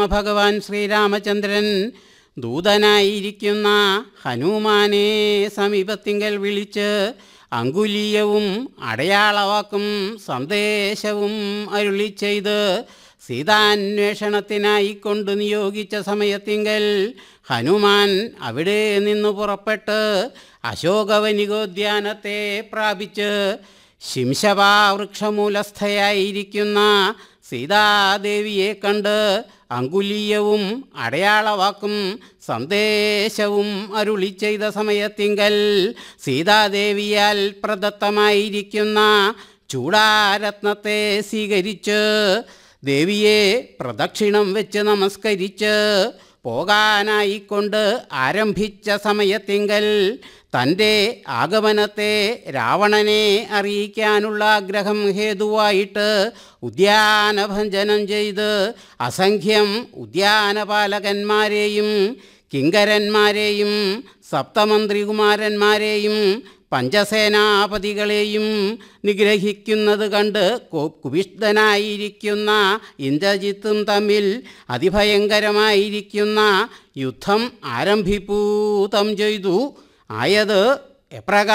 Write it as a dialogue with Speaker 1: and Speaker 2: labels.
Speaker 1: ഭഗവാൻ ശ്രീരാമചന്ദ്രൻ ദൂതനായിരിക്കുന്ന ഹനുമാനെ സമീപത്തിങ്കൽ വിളിച്ച് അങ്കുലീയവും അടയാളവാക്കും സന്ദേശവും അരുളി ചെയ്ത് സീതാന്വേഷണത്തിനായി കൊണ്ട് നിയോഗിച്ച സമയത്തിങ്കൽ ഹനുമാൻ അവിടെ നിന്ന് പുറപ്പെട്ട് അശോകവനികോദ്യാനത്തെ പ്രാപിച്ച് ശിംശവാവൃക്ഷമൂലസ്ഥയായിരിക്കുന്ന സീതാദേവിയെ കണ്ട് അങ്കുലീയവും അടയാളവാക്കും സന്ദേശവും അരുളി ചെയ്ത സമയത്തിങ്കൽ സീതാദേവിയാൽ പ്രദത്തമായിരിക്കുന്ന ചൂടാരത്നത്തെ സ്വീകരിച്ച് ദേവിയെ പ്രദക്ഷിണം വെച്ച് നമസ്കരിച്ച് പോകാനായിക്കൊണ്ട് ആരംഭിച്ച സമയത്തിങ്കൽ തൻ്റെ ആഗമനത്തെ രാവണനെ അറിയിക്കാനുള്ള ആഗ്രഹം ഹേതുവായിട്ട് ഉദ്യാനഭഞ്ജനം ചെയ്ത് അസംഖ്യം ഉദ്യാനപാലകന്മാരെയും കിങ്കരന്മാരെയും സപ്തമന്ത്രികുമാരന്മാരെയും പഞ്ചസേനാപതികളെയും നിഗ്രഹിക്കുന്നത് കണ്ട് കു- കുപിഷ്ഠനായിരിക്കുന്ന ഇന്ദ്രജിത്തും തമ്മിൽ അതിഭയങ്കരമായിരിക്കുന്ന യുദ്ധം ആരംഭിപ്പൂതം ചെയ്തു ആയത് എപ്രകാരം